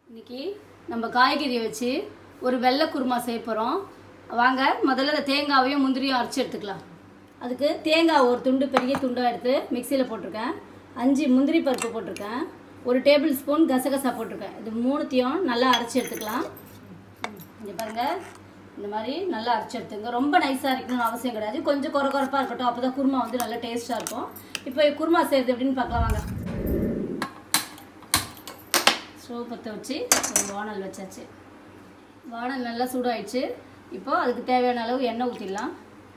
இன்னைக்கு நம்ம காய்கறியை வச்சு ஒரு வெள்ளை குருமா செய்ய போகிறோம் வாங்க முதல்ல இந்த தேங்காவையும் முந்திரியும் அரைச்சி எடுத்துக்கலாம் அதுக்கு தேங்காய் ஒரு துண்டு பெரிய துண்டாக எடுத்து மிக்சியில் போட்டிருக்கேன் அஞ்சு முந்திரி பருப்பு போட்டிருக்கேன் ஒரு டேபிள் ஸ்பூன் கசகசா போட்டிருக்கேன் இது மூணுத்தையும் நல்லா அரைச்சி எடுத்துக்கலாம் இங்கே பாருங்கள் இந்த மாதிரி நல்லா அரைச்சி எடுத்துங்க ரொம்ப நைஸாக இருக்கணும்னு அவசியம் கிடையாது கொஞ்சம் குறை குறைப்பாக இருக்கட்டும் அப்போ தான் குருமா வந்து நல்லா டேஸ்ட்டாக இருக்கும் இப்போ குருமா செய்கிறது எப்படின்னு பார்க்கலாம் வாங்க ஸ்டவ் பற்ற வச்சு ஒரு வானல் வச்சாச்சு வானல் நல்லா சூடாயிடுச்சு இப்போ அதுக்கு தேவையான அளவு எண்ணெய் ஊற்றிடலாம்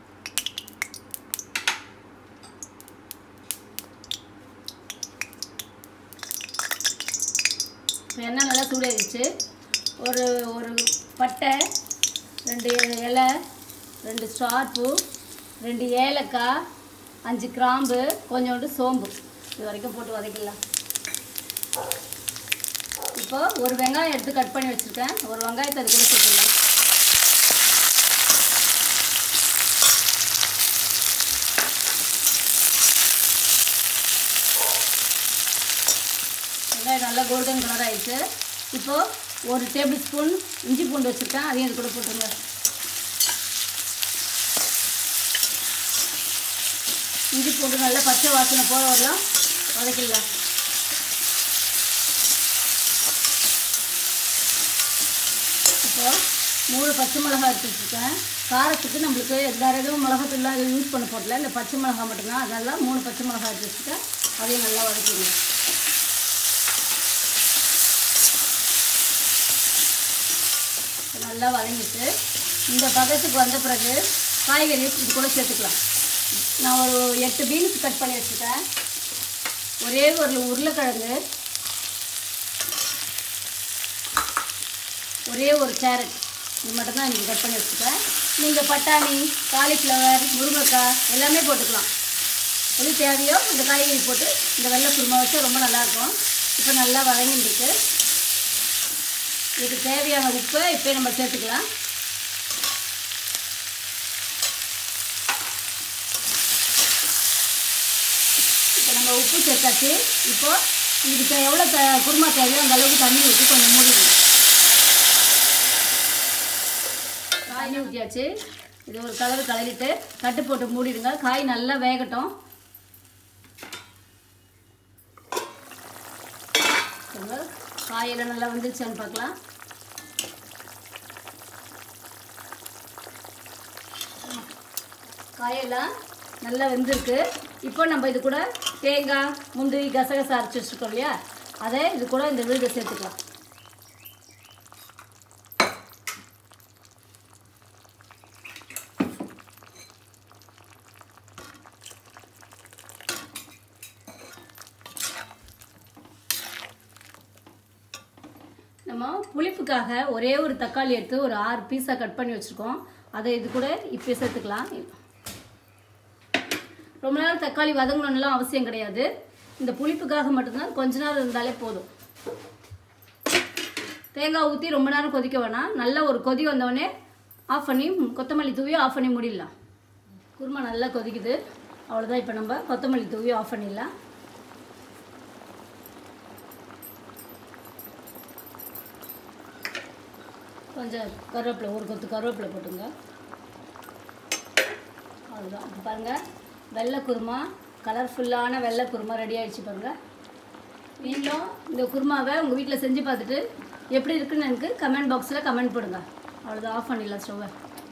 இப்போ எண்ணெய் நல்லா சூடாயிடுச்சு ஒரு ஒரு பட்டை ரெண்டு இலை ரெண்டு ஸ்டார்ப்பு ரெண்டு ஏலக்காய் அஞ்சு கிராம்பு கொஞ்சோண்டு சோம்பு இது வரைக்கும் போட்டு வதக்கிடலாம் இப்போ ஒரு வெங்காயம் எடுத்து கட் பண்ணி வச்சுருக்கேன் ஒரு வெங்காயத்தை அது கூட சேர்த்துடலாம் வெங்காயம் நல்லா கோல்டன் கலர் ஆயிடுச்சு இப்போ ஒரு டேபிள் ஸ்பூன் இஞ்சி பூண்டு வச்சுருக்கேன் அதையும் இது கூட போட்டுருங்க இஞ்சி பூண்டு நல்லா பச்சை வாசனை போக வரலாம் வதக்கிடலாம் இப்போ மூணு பச்சை மிளகாய் எடுத்து வச்சுருக்கேன் காரத்துக்கு நம்மளுக்கு வேறு எதுவும் மிளகாத்தூள்லாம் எதுவும் யூஸ் பண்ண போடல இந்த பச்சை மிளகாய் மட்டும்தான் அதெல்லாம் மூணு பச்சை மிளகாய் எடுத்து வச்சுருக்கேன் அதையும் நல்லா வதக்கிடுங்க நல்லா வதங்கிட்டு இந்த பதத்துக்கு வந்த பிறகு காய்கறி இது கூட சேர்த்துக்கலாம் நான் ஒரு எட்டு பீன்ஸ் கட் பண்ணி வச்சுருக்கேன் ஒரே ஒரு உருளைக்கிழங்கு ஒரே ஒரு கேரட் இது மட்டும்தான் இன்றைக்கி கட் பண்ணி வச்சுருக்கேன் நீங்கள் பட்டாணி காலிஃப்ளவர் முருங்கைக்காய் எல்லாமே போட்டுக்கலாம் எது தேவையோ இந்த காய்கறி போட்டு இந்த வெள்ளை குருமா வச்சா ரொம்ப நல்லாயிருக்கும் இப்போ நல்லா வதங்கிட்டுருக்கு இதுக்கு தேவையான உப்பை இப்போ நம்ம சேர்த்துக்கலாம் இப்போ நம்ம உப்பு சேர்த்தாச்சு இப்போ இதுக்கு எவ்வளோ த குருமா தேவையோ அந்த அளவுக்கு தண்ணி ஊற்றி கொஞ்சம் மூடிடணும் காய் ஊற்றியாச்சு இது ஒரு கலர் கலரிட்டு கட்டு போட்டு மூடிடுங்க காய் நல்லா வேகட்டும் பாருங்க, காயெல்லாம் நல்லா வந்துருச்சான்னு பார்க்கலாம் காயெல்லாம் நல்லா வெந்திருக்கு இப்போ நம்ம இது கூட தேங்காய் முந்திரி கசகசா அரைச்சி வச்சுருக்கோம் இல்லையா அதை இது கூட இந்த விழுதை சேர்த்துக்கலாம் நம்ம புளிப்புக்காக ஒரே ஒரு தக்காளி எடுத்து ஒரு ஆறு பீஸாக கட் பண்ணி வச்சுருக்கோம் அதை இது கூட இப்போ சேர்த்துக்கலாம் ரொம்ப நேரம் தக்காளி வதங்கணும்லாம் அவசியம் கிடையாது இந்த புளிப்புக்காக மட்டும்தான் கொஞ்ச நேரம் இருந்தாலே போதும் தேங்காய் ஊற்றி ரொம்ப நேரம் கொதிக்க வேணாம் நல்ல ஒரு கொதி வந்தவொடனே ஆஃப் பண்ணி கொத்தமல்லி தூவி ஆஃப் பண்ணி முடிடலாம் குருமா நல்லா கொதிக்குது அவ்வளோதான் இப்போ நம்ம கொத்தமல்லி தூவி ஆஃப் பண்ணிடலாம் கொஞ்சம் கருவேப்பிலை ஒரு கொத்து கருவேப்பிலை போட்டுங்க அவ்வளோதான் இப்போ பாருங்கள் வெள்ளை குருமா கலர்ஃபுல்லான வெள்ளை குருமா ரெடி ஆயிடுச்சு பாருங்கள் நீங்களும் இந்த குருமாவை உங்கள் வீட்டில் செஞ்சு பார்த்துட்டு எப்படி இருக்குன்னு எனக்கு கமெண்ட் பாக்ஸில் கமெண்ட் போடுங்க அவ்வளோதான் ஆஃப் பண்ணிடலாம் ஸ்டவ்வை